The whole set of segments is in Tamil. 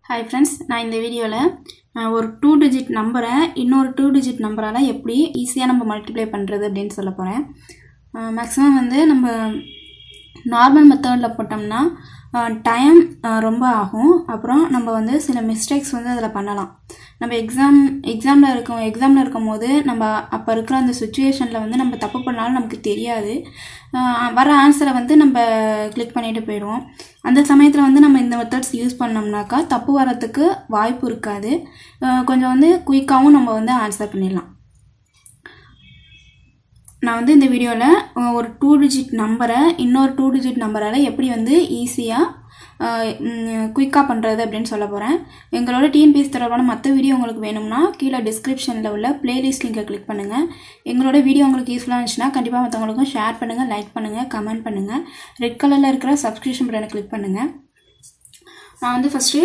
ஹாய் ஃப்ரெண்ட்ஸ் நான் இந்த வீடியோவில் ஒரு டூ டிஜிட் நம்பரை இன்னொரு டூ டிஜிட் நம்பரால் எப்படி ஈஸியாக நம்ம மல்டிப்ளை பண்ணுறது அப்படின்னு சொல்ல போகிறேன் மேக்ஸிமம் வந்து நம்ம நார்மல் மெத்தடில் போட்டோம்னா டைம் ரொம்ப ஆகும் அப்புறம் நம்ம வந்து சில மிஸ்டேக்ஸ் வந்து அதில் பண்ணலாம் நம்ம எக்ஸாம் எக்ஸாமில் இருக்கோம் எக்ஸாமில் இருக்கும் போது நம்ம அப்போ இருக்கிற அந்த சுச்சுவேஷனில் வந்து நம்ம தப்பு பண்ணாலும் நமக்கு தெரியாது வர ஆன்சரை வந்து நம்ம கிளிக் பண்ணிட்டு போயிடுவோம் அந்த சமயத்தில் வந்து நம்ம இந்த மெத்தட்ஸ் யூஸ் பண்ணோம்னாக்கா தப்பு வரத்துக்கு வாய்ப்பு இருக்காது கொஞ்சம் வந்து குயிக்காகவும் நம்ம வந்து ஆன்சர் பண்ணிடலாம் நான் வந்து இந்த வீடியோவில் ஒரு டூ டிஜிட் நம்பரை இன்னொரு டூ டிஜிட் நம்பரால் எப்படி வந்து ஈஸியாக குயிக்காக பண்ணுறது அப்படின்னு சொல்ல போகிறேன் எங்களோட டிஎன்பிஎஸ் தொடர்பான மற்ற வீடியோ உங்களுக்கு வேணும்னா கீழே டிஸ்கிரிப்ஷனில் உள்ள பிளேலிஸ்ட் லிங்கை கிளிக் பண்ணுங்கள் எங்களோட வீடியோ உங்களுக்கு யூஸ்ஃபுல்லாக இருந்துச்சுன்னா கண்டிப்பாக மற்றவங்களுக்கும் ஷேர் பண்ணுங்கள் லைக் பண்ணுங்கள் கமெண்ட் பண்ணுங்கள் ரெட் கலரில் இருக்கிற சப்ஸ்கிரிப்ஷன் பட்டனை கிளிக் பண்ணுங்கள் நான் வந்து ஃபஸ்ட்டு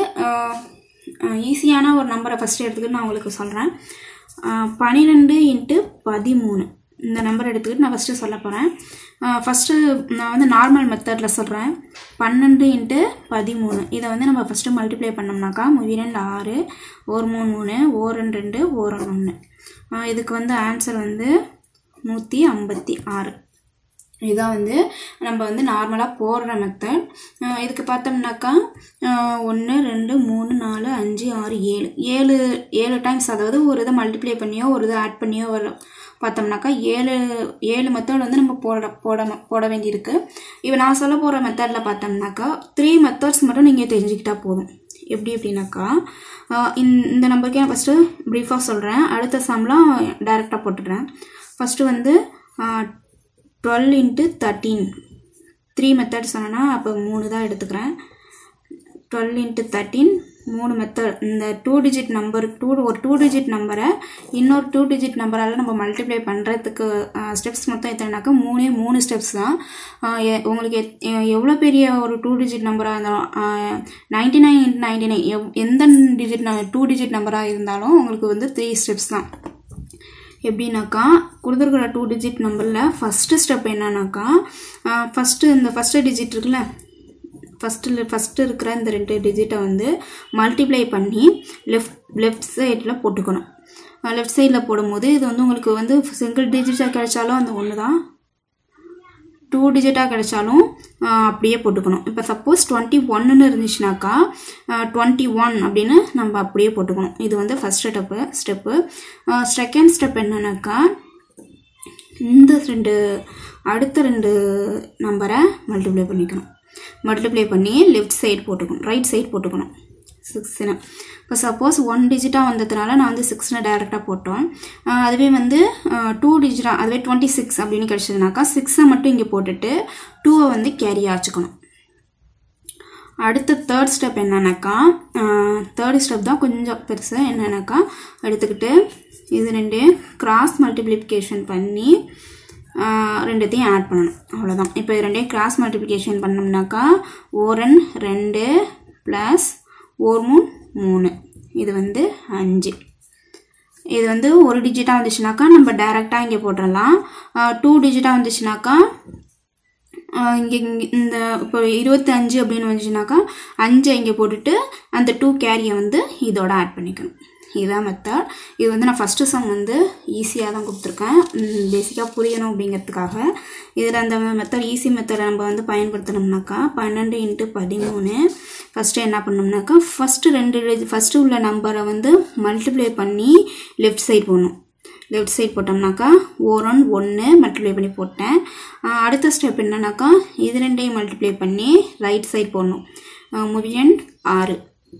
ஈஸியான ஒரு நம்பரை ஃபஸ்ட்டு எடுத்துக்கிட்டு நான் உங்களுக்கு சொல்கிறேன் பன்னிரெண்டு இன்ட்டு பதிமூணு இந்த நம்பர் எடுத்துக்கிட்டு நான் ஃபஸ்ட்டு சொல்ல போகிறேன் ஃபஸ்ட்டு நான் வந்து நார்மல் மெத்தடில் சொல்கிறேன் பன்னெண்டு இன்ட்டு பதிமூணு இதை வந்து நம்ம ஃபஸ்ட்டு மல்டிப்ளை பண்ணோம்னாக்கா ரெண்டு ஆறு ஒரு மூணு மூணு ஓர் ரெண்டு ரெண்டு ஓர் ஒன்று இதுக்கு வந்து ஆன்சர் வந்து நூற்றி ஐம்பத்தி ஆறு இதுதான் வந்து நம்ம வந்து நார்மலாக போடுற மெத்தட் இதுக்கு பார்த்தோம்னாக்கா ஒன்று ரெண்டு மூணு நாலு அஞ்சு ஆறு ஏழு ஏழு ஏழு டைம்ஸ் அதாவது ஒரு இதை மல்டிப்ளை பண்ணியோ ஒரு இதை ஆட் பண்ணியோ வரும் பார்த்தோம்னாக்கா ஏழு ஏழு மெத்தட் வந்து நம்ம போட போட போட வேண்டியிருக்கு இப்போ நான் சொல்ல போகிற மெத்தடில் பார்த்தோம்னாக்கா த்ரீ மெத்தட்ஸ் மட்டும் நீங்கள் தெரிஞ்சுக்கிட்டால் போதும் எப்படி எப்படின்னாக்கா இந்த நம்பருக்கே நான் ஃபஸ்ட்டு ப்ரீஃபாக சொல்கிறேன் அடுத்த சம்லாம் டைரெக்டாக போட்டுடுறேன் ஃபஸ்ட்டு வந்து twelve into thirteen three method சொன்னேன்னா அப்போ மூணு தான் எடுத்துக்கிறேன் டுவெல் இன்ட்டு தேர்ட்டீன் மூணு மெத்தட் இந்த டூ டிஜிட் நம்பர் டூ ஒரு டூ டிஜிட் நம்பரை இன்னொரு டூ டிஜிட் நம்பரால் நம்ம மல்டிப்ளை பண்ணுறதுக்கு ஸ்டெப்ஸ் மொத்தம் எத்தனைனாக்கா மூணே மூணு ஸ்டெப்ஸ் தான் உங்களுக்கு எவ்வளோ பெரிய ஒரு டூ டிஜிட் நம்பராக இருந்தாலும் ninety nine into ninety nine எவ் எந்த டிஜிட் டூ டிஜிட் நம்பராக இருந்தாலும் உங்களுக்கு வந்து த்ரீ ஸ்டெப்ஸ் தான் எப்படின்னாக்கா கொடுத்துருக்குற டூ டிஜிட் நம்பரில் ஃபஸ்ட்டு ஸ்டெப் என்னன்னாக்கா ஃபஸ்ட்டு இந்த ஃபஸ்ட்டு டிஜிட் இருக்குல்ல ஃபஸ்ட்டில் ஃபஸ்ட்டு இருக்கிற இந்த ரெண்டு டிஜிட்டை வந்து மல்டிப்ளை பண்ணி லெஃப்ட் லெஃப்ட் சைடில் போட்டுக்கணும் லெஃப்ட் சைடில் போடும்போது இது வந்து உங்களுக்கு வந்து சிங்கிள் டிஜிட்டாக கிடைச்சாலும் அந்த ஒன்று தான் டூ டிஜிட்டாக கிடைச்சாலும் அப்படியே போட்டுக்கணும் இப்போ சப்போஸ் டுவெண்ட்டி ஒன்னுன்னு இருந்துச்சுனாக்கா டுவெண்ட்டி ஒன் அப்படின்னு நம்ம அப்படியே போட்டுக்கணும் இது வந்து first step step second step என்னன்னாக்கா இந்த ரெண்டு அடுத்த ரெண்டு நம்பரை மல்டிப்ளை பண்ணிக்கணும் மல்டிப்ளை பண்ணி லெஃப்ட் சைடு போட்டுக்கணும் ரைட் சைடு போட்டுக்கணும் சிக்ஸ்னு இப்போ சப்போஸ் ஒன் டிஜிட்டாக வந்ததுனால நான் வந்து சிக்ஸ்னு டைரெக்டாக போட்டோம் அதுவே வந்து டூ டிஜிட்டாக அதுவே டுவெண்ட்டி சிக்ஸ் அப்படின்னு கிடச்சதுனாக்கா சிக்ஸை மட்டும் இங்கே போட்டுட்டு டூவை வந்து கேரியாக வச்சுக்கணும் அடுத்த தேர்ட் ஸ்டெப் என்னன்னாக்கா தேர்ட் ஸ்டெப் தான் கொஞ்சம் பெருசு என்னன்னாக்கா எடுத்துக்கிட்டு இது ரெண்டு கிராஸ் மல்டிப்ளிகேஷன் பண்ணி ரெண்டுத்தையும் ஆட் பண்ணணும் அவ்வளோதான் இப்போ இது ரெண்டையும் கிராஸ் மல்டிப்ளிகேஷன் பண்ணோம்னாக்கா ஓரன் ரெண்டு ப்ளஸ் ஒரு மூணு மூணு இது வந்து அஞ்சு இது வந்து ஒரு டிஜிட்டாக வந்துச்சுனாக்கா நம்ம டைரெக்டாக இங்கே போட்டுடலாம் டூ டிஜிட்டாக வந்துச்சுனாக்கா இங்கே இந்த இப்போ இருபத்தி அஞ்சு அப்படின்னு வந்துச்சுனாக்கா அஞ்சை இங்கே போட்டுட்டு அந்த டூ கேரியை வந்து இதோட ஆட் பண்ணிக்கணும் இதுதான் மெத்தட் இது வந்து நான் ஃபஸ்ட்டு சம் வந்து ஈஸியாக தான் கொடுத்துருக்கேன் பேசிக்காக புரியணும் அப்படிங்கிறதுக்காக இதில் அந்த மெத்தட் ஈஸி மெத்தடை நம்ம வந்து பயன்படுத்தினோம்னாக்கா பன்னெண்டு இன்ட்டு பதிமூணு ஃபஸ்ட்டு என்ன பண்ணோம்னாக்கா ஃபஸ்ட்டு ரெண்டு ஃபஸ்ட்டு உள்ள நம்பரை வந்து மல்டிப்ளை பண்ணி லெஃப்ட் சைட் போடணும் லெஃப்ட் சைட் போட்டோம்னாக்கா ஓரன் ஒன்று மல்டிப்ளை பண்ணி போட்டேன் அடுத்த ஸ்டெப் என்னன்னாக்கா இது ரெண்டையும் மல்டிப்ளை பண்ணி ரைட் சைட் போடணும் முவியன் ஆறு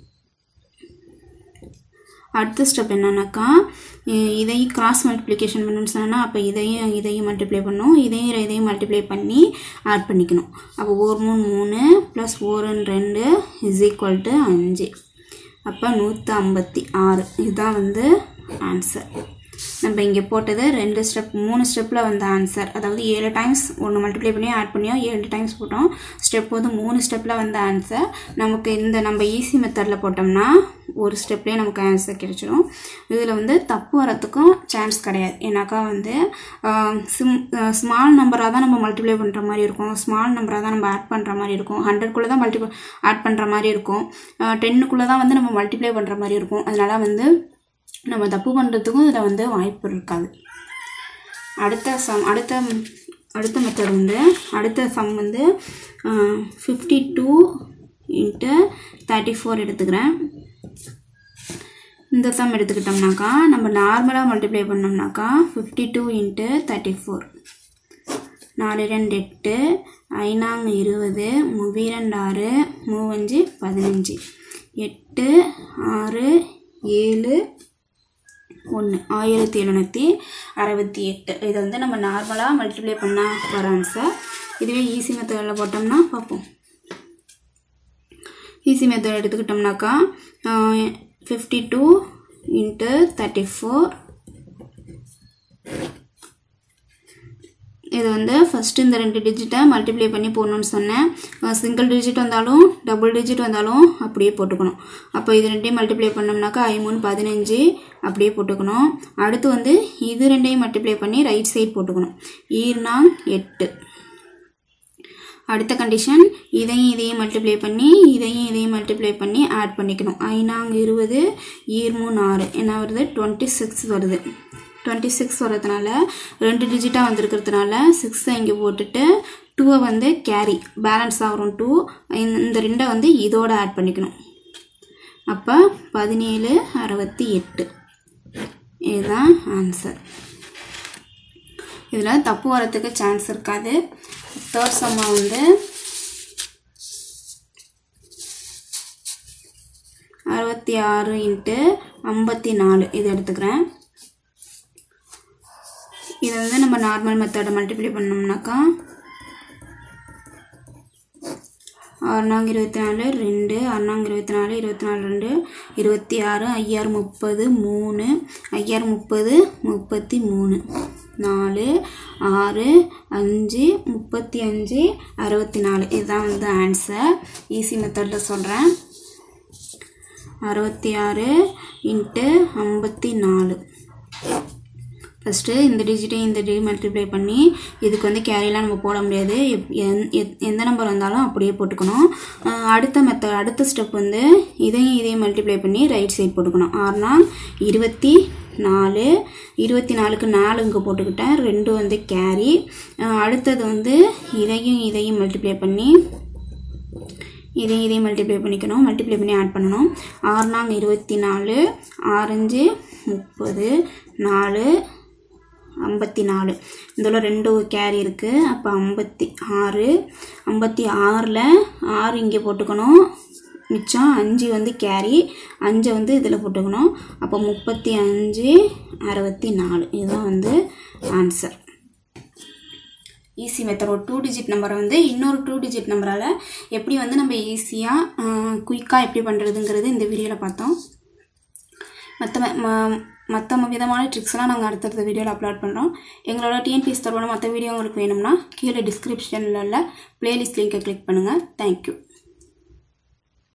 அடுத்த ஸ்டெப் என்னன்னாக்கா இதையும் கிராஸ் மல்டிப்ளிகேஷன் பண்ணணும்னு சொன்னால் அப்போ இதையும் இதையும் மல்டிப்ளை பண்ணும் இதையும் இதையும் மல்டிப்ளை பண்ணி ஆட் பண்ணிக்கணும் அப்போ ஒரு மூணு மூணு ப்ளஸ் ஓரன் ரெண்டு இஸ் ஈக்குவல் டு அஞ்சு அப்போ நூற்றி ஐம்பத்தி ஆறு இதுதான் வந்து ஆன்சர் நம்ம இங்கே போட்டது ரெண்டு ஸ்டெப் மூணு ஸ்டெப்பில் வந்த ஆன்சர் அதாவது ஏழு டைம்ஸ் ஒன்று மல்டிப்ளை பண்ணி ஆட் பண்ணியோ ஏழு டைம்ஸ் போட்டோம் ஸ்டெப் வந்து மூணு ஸ்டெப்பில் வந்த ஆன்சர் நமக்கு இந்த நம்ம ஈஸி மெத்தடில் போட்டோம்னா ஒரு ஸ்டெப்லேயே நமக்கு ஆன்சர் கிடைச்சிடும் இதில் வந்து தப்பு வரத்துக்கும் சான்ஸ் கிடையாது ஏன்னாக்கா வந்து சிம் ஸ்மால் நம்பராக தான் நம்ம மல்டிப்ளை பண்ணுற மாதிரி இருக்கும் ஸ்மால் நம்பராக தான் நம்ம ஆட் பண்ணுற மாதிரி இருக்கும் ஹண்ட்ரட்குள்ளே தான் மல்டிப்ளை ஆட் பண்ணுற மாதிரி இருக்கும் டென்னுக்குள்ளே தான் வந்து நம்ம மல்டிப்ளை பண்ணுற மாதிரி இருக்கும் அதனால் வந்து நம்ம தப்பு பண்ணுறதுக்கும் இதில் வந்து வாய்ப்பு இருக்காது அடுத்த சம் அடுத்த அடுத்த மெத்தட் வந்து அடுத்த சம் வந்து fifty two into thirty four எடுத்துக்கிறேன் இந்த சம் எடுத்துக்கிட்டோம்னாக்கா நம்ம நார்மலாக மல்டிப்ளை பண்ணோம்னாக்கா fifty two into thirty four நாலு ரெண்டு எட்டு ஐநாங்க இருபது மூவிரண்டு ஆறு மூவஞ்சு பதினஞ்சு எட்டு ஆறு ஏழு ஒன்று ஆயிரத்தி எழுநூற்றி அறுபத்தி எட்டு இதை வந்து நம்ம நார்மலாக மல்டிப்ளை பண்ணால் வர ஆன்சர் இதுவே ஈஸி மெத்தடில் போட்டோம்னா பார்ப்போம் ஈஸி மெத்தட் எடுத்துக்கிட்டோம்னாக்கா fifty two into thirty four இது வந்து ஃபஸ்ட்டு இந்த ரெண்டு டிஜிட்டை மல்டிப்ளை பண்ணி போடணும்னு சொன்னேன் சிங்கிள் டிஜிட் வந்தாலும் டபுள் டிஜிட் வந்தாலும் அப்படியே போட்டுக்கணும் அப்போ இது ரெண்டையும் மல்டிப்ளை பண்ணோம்னாக்கா ஐ மூணு பதினஞ்சு அப்படியே போட்டுக்கணும் அடுத்து வந்து இது ரெண்டையும் மல்டிப்ளை பண்ணி ரைட் சைட் போட்டுக்கணும் ஈர்னாங் எட்டு அடுத்த கண்டிஷன் இதையும் இதையும் மல்டிப்ளை பண்ணி இதையும் இதையும் மல்டிப்ளை பண்ணி ஆட் பண்ணிக்கணும் ஐநாங் இருபது ஈர்மூணு ஆறு என்ன வருது டுவெண்ட்டி சிக்ஸ் வருது டுவெண்ட்டி சிக்ஸ் வரதுனால ரெண்டு டிஜிட்டாக வந்திருக்கிறதுனால சிக்ஸை இங்கே போட்டுட்டு டூவை வந்து கேரி பேலன்ஸ் ஆகிறோம் டூ இந்த ரெண்டை வந்து இதோட ஆட் பண்ணிக்கணும் அப்போ பதினேழு அறுபத்தி எட்டு இதுதான் ஆன்சர் இதில் தப்பு வரத்துக்கு சான்ஸ் இருக்காது தேர்ட் சம்மா வந்து அறுபத்தி ஆறு இன்ட்டு ஐம்பத்தி நாலு இது எடுத்துக்கிறேன் இதை வந்து நம்ம நார்மல் மெத்தடை மல்டிப்ளை பண்ணோம்னாக்கா ஆறுநாங்க இருபத்தி நாலு ரெண்டு ஆறுநாங்க இருபத்தி நாலு இருபத்தி நாலு ரெண்டு இருபத்தி ஆறு ஐயாறு முப்பது மூணு ஐயாறு முப்பது முப்பத்தி மூணு நாலு ஆறு அஞ்சு முப்பத்தி அஞ்சு அறுபத்தி நாலு இதுதான் வந்து ஆன்சர் ஈஸி மெத்தடில் சொல்கிறேன் அறுபத்தி ஆறு இன்ட்டு ஐம்பத்தி நாலு ஃபஸ்ட்டு இந்த டிஜிட்டையும் இந்த டிஜிட் மல்டிப்ளை பண்ணி இதுக்கு வந்து கேரிலாம் நம்ம போட முடியாது எப்- எந்- எத்- எந்த நம்பர் வந்தாலும் அப்படியே போட்டுக்கணும் அஹ் அடுத்த மெத்தட் அடுத்த ஸ்டெப் வந்து இதையும் இதையும் மல்டிப்ளை பண்ணி ரைட் சைட் போட்டுக்கணும் ஆறுனா இருபத்தி நாலு இருபத்தி நாலுக்கு நாலு இங்கே போட்டுக்கிட்டேன் ரெண்டு வந்து கேரி அடுத்தது வந்து இதையும் இதையும் மல்டிப்ளை பண்ணி இதையும் இதையும் மல்டிப்ளை பண்ணிக்கணும் மல்டிப்ளை பண்ணி ஆட் பண்ணணும் ஆறு நாங்க இருபத்தி நாலு ஆரஞ்சு முப்பது நாலு ஐம்பத்தி நாலு இதில் ரெண்டு கேரி இருக்குது அப்போ ஐம்பத்தி ஆறு ஐம்பத்தி ஆறில் ஆறு இங்கே போட்டுக்கணும் மிச்சம் அஞ்சு வந்து கேரி அஞ்சை வந்து இதில் போட்டுக்கணும் அப்போ முப்பத்தி அஞ்சு அறுபத்தி நாலு இதுதான் வந்து ஆன்சர் ஈஸி மெத்தட் ஒரு டூ டிஜிட் நம்பரை வந்து இன்னொரு டூ டிஜிட் நம்பரால் எப்படி வந்து நம்ம ஈஸியாக குயிக்காக எப்படி பண்ணுறதுங்கிறது இந்த வீடியோவில் பார்த்தோம் மற்ற மற்ற விதமான ட்ரிக்ஸ்லாம் நாங்கள் அடுத்தடுத்த வீடியோவில் அப்லோட் பண்ணுறோம் எங்களோட டிஎன்பிஎஸ் தொடர்பான மற்ற வீடியோ உங்களுக்கு வேணும்னா கீழே டிஸ்கிரிப்ஷனில் உள்ள பிளேலிஸ்ட் லிங்கை கிளிக் பண்ணுங்கள் தேங்க்யூ